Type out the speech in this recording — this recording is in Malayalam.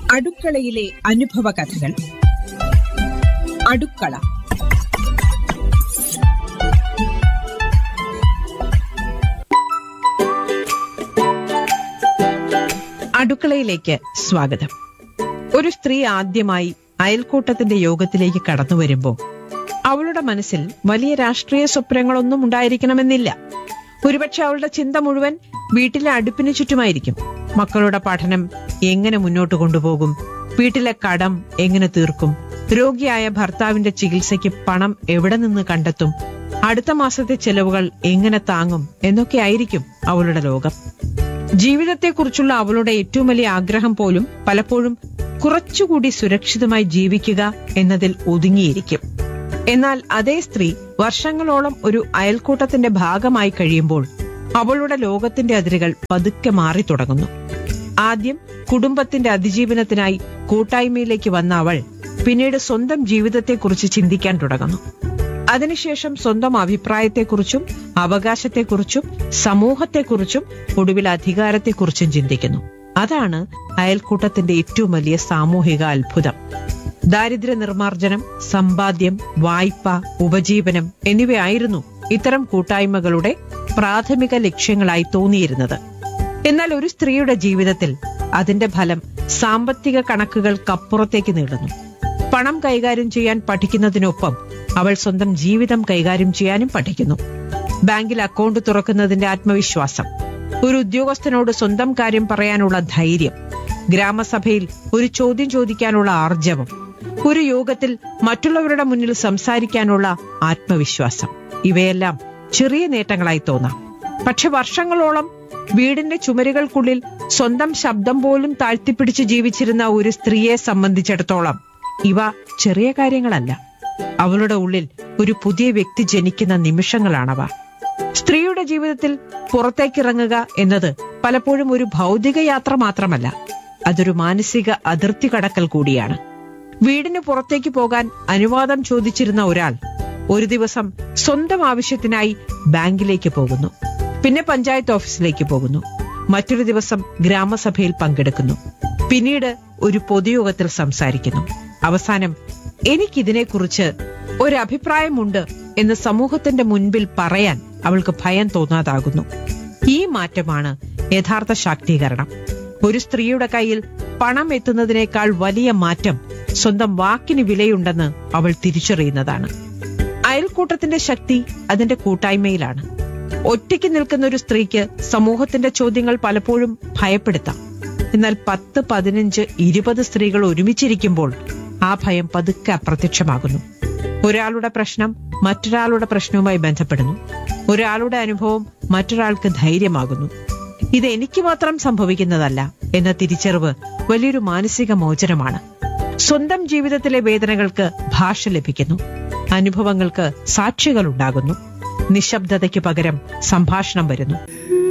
അടുക്കളയിലെ അനുഭവ കഥകൾ അടുക്കള അടുക്കളയിലേക്ക് സ്വാഗതം ഒരു സ്ത്രീ ആദ്യമായി അയൽക്കൂട്ടത്തിന്റെ യോഗത്തിലേക്ക് കടന്നു വരുമ്പോൾ അവളുടെ മനസ്സിൽ വലിയ രാഷ്ട്രീയ സ്വപ്നങ്ങളൊന്നും ഉണ്ടായിരിക്കണമെന്നില്ല ഒരുപക്ഷെ അവളുടെ ചിന്ത മുഴുവൻ വീട്ടിലെ അടുപ്പിന് ചുറ്റുമായിരിക്കും മക്കളുടെ പഠനം എങ്ങനെ മുന്നോട്ട് കൊണ്ടുപോകും വീട്ടിലെ കടം എങ്ങനെ തീർക്കും രോഗിയായ ഭർത്താവിന്റെ ചികിത്സയ്ക്ക് പണം എവിടെ നിന്ന് കണ്ടെത്തും അടുത്ത മാസത്തെ ചെലവുകൾ എങ്ങനെ താങ്ങും എന്നൊക്കെ ആയിരിക്കും അവളുടെ ലോകം ജീവിതത്തെക്കുറിച്ചുള്ള അവളുടെ ഏറ്റവും വലിയ ആഗ്രഹം പോലും പലപ്പോഴും കുറച്ചുകൂടി സുരക്ഷിതമായി ജീവിക്കുക എന്നതിൽ ഒതുങ്ങിയിരിക്കും എന്നാൽ അതേ സ്ത്രീ വർഷങ്ങളോളം ഒരു അയൽക്കൂട്ടത്തിന്റെ ഭാഗമായി കഴിയുമ്പോൾ അവളുടെ ലോകത്തിന്റെ അതിരുകൾ പതുക്കെ മാറി തുടങ്ങുന്നു ആദ്യം കുടുംബത്തിന്റെ അതിജീവനത്തിനായി കൂട്ടായ്മയിലേക്ക് വന്ന അവൾ പിന്നീട് സ്വന്തം ജീവിതത്തെക്കുറിച്ച് ചിന്തിക്കാൻ തുടങ്ങുന്നു അതിനുശേഷം സ്വന്തം അഭിപ്രായത്തെക്കുറിച്ചും അവകാശത്തെക്കുറിച്ചും സമൂഹത്തെക്കുറിച്ചും ഒടുവിൽ അധികാരത്തെക്കുറിച്ചും ചിന്തിക്കുന്നു അതാണ് അയൽക്കൂട്ടത്തിന്റെ ഏറ്റവും വലിയ സാമൂഹിക അത്ഭുതം ദാരിദ്ര്യ നിർമ്മാർജ്ജനം സമ്പാദ്യം വായ്പ ഉപജീവനം എന്നിവയായിരുന്നു ഇത്തരം കൂട്ടായ്മകളുടെ പ്രാഥമിക ലക്ഷ്യങ്ങളായി തോന്നിയിരുന്നത് എന്നാൽ ഒരു സ്ത്രീയുടെ ജീവിതത്തിൽ അതിന്റെ ഫലം സാമ്പത്തിക കണക്കുകൾക്കപ്പുറത്തേക്ക് നീളുന്നു പണം കൈകാര്യം ചെയ്യാൻ പഠിക്കുന്നതിനൊപ്പം അവൾ സ്വന്തം ജീവിതം കൈകാര്യം ചെയ്യാനും പഠിക്കുന്നു ബാങ്കിൽ അക്കൗണ്ട് തുറക്കുന്നതിന്റെ ആത്മവിശ്വാസം ഒരു ഉദ്യോഗസ്ഥനോട് സ്വന്തം കാര്യം പറയാനുള്ള ധൈര്യം ഗ്രാമസഭയിൽ ഒരു ചോദ്യം ചോദിക്കാനുള്ള ആർജവം ഒരു യോഗത്തിൽ മറ്റുള്ളവരുടെ മുന്നിൽ സംസാരിക്കാനുള്ള ആത്മവിശ്വാസം ഇവയെല്ലാം ചെറിയ നേട്ടങ്ങളായി തോന്നാം പക്ഷെ വർഷങ്ങളോളം വീടിന്റെ ചുമരുകൾക്കുള്ളിൽ സ്വന്തം ശബ്ദം പോലും താഴ്ത്തിപ്പിടിച്ച് ജീവിച്ചിരുന്ന ഒരു സ്ത്രീയെ സംബന്ധിച്ചിടത്തോളം ഇവ ചെറിയ കാര്യങ്ങളല്ല അവളുടെ ഉള്ളിൽ ഒരു പുതിയ വ്യക്തി ജനിക്കുന്ന നിമിഷങ്ങളാണവ സ്ത്രീയുടെ ജീവിതത്തിൽ പുറത്തേക്കിറങ്ങുക എന്നത് പലപ്പോഴും ഒരു ഭൗതിക യാത്ര മാത്രമല്ല അതൊരു മാനസിക അതിർത്തി കടക്കൽ കൂടിയാണ് വീടിന് പുറത്തേക്ക് പോകാൻ അനുവാദം ചോദിച്ചിരുന്ന ഒരാൾ ഒരു ദിവസം സ്വന്തം ആവശ്യത്തിനായി ബാങ്കിലേക്ക് പോകുന്നു പിന്നെ പഞ്ചായത്ത് ഓഫീസിലേക്ക് പോകുന്നു മറ്റൊരു ദിവസം ഗ്രാമസഭയിൽ പങ്കെടുക്കുന്നു പിന്നീട് ഒരു പൊതുയോഗത്തിൽ സംസാരിക്കുന്നു അവസാനം എനിക്കിതിനെക്കുറിച്ച് ഒരു അഭിപ്രായമുണ്ട് എന്ന് സമൂഹത്തിന്റെ മുൻപിൽ പറയാൻ അവൾക്ക് ഭയം തോന്നാതാകുന്നു ഈ മാറ്റമാണ് യഥാർത്ഥ ശാക്തീകരണം ഒരു സ്ത്രീയുടെ കയ്യിൽ പണം എത്തുന്നതിനേക്കാൾ വലിയ മാറ്റം സ്വന്തം വാക്കിന് വിലയുണ്ടെന്ന് അവൾ തിരിച്ചറിയുന്നതാണ് അയൽക്കൂട്ടത്തിന്റെ ശക്തി അതിന്റെ കൂട്ടായ്മയിലാണ് ഒറ്റയ്ക്ക് നിൽക്കുന്ന ഒരു സ്ത്രീക്ക് സമൂഹത്തിന്റെ ചോദ്യങ്ങൾ പലപ്പോഴും ഭയപ്പെടുത്താം എന്നാൽ പത്ത് പതിനഞ്ച് ഇരുപത് സ്ത്രീകൾ ഒരുമിച്ചിരിക്കുമ്പോൾ ആ ഭയം പതുക്കെ അപ്രത്യക്ഷമാകുന്നു ഒരാളുടെ പ്രശ്നം മറ്റൊരാളുടെ പ്രശ്നവുമായി ബന്ധപ്പെടുന്നു ഒരാളുടെ അനുഭവം മറ്റൊരാൾക്ക് ധൈര്യമാകുന്നു ഇത് എനിക്ക് മാത്രം സംഭവിക്കുന്നതല്ല എന്ന തിരിച്ചറിവ് വലിയൊരു മാനസിക മോചനമാണ് സ്വന്തം ജീവിതത്തിലെ വേദനകൾക്ക് ഭാഷ ലഭിക്കുന്നു അനുഭവങ്ങൾക്ക് സാക്ഷികൾ ഉണ്ടാകുന്നു നിശബ്ദതയ്ക്ക് പകരം സംഭാഷണം വരുന്നു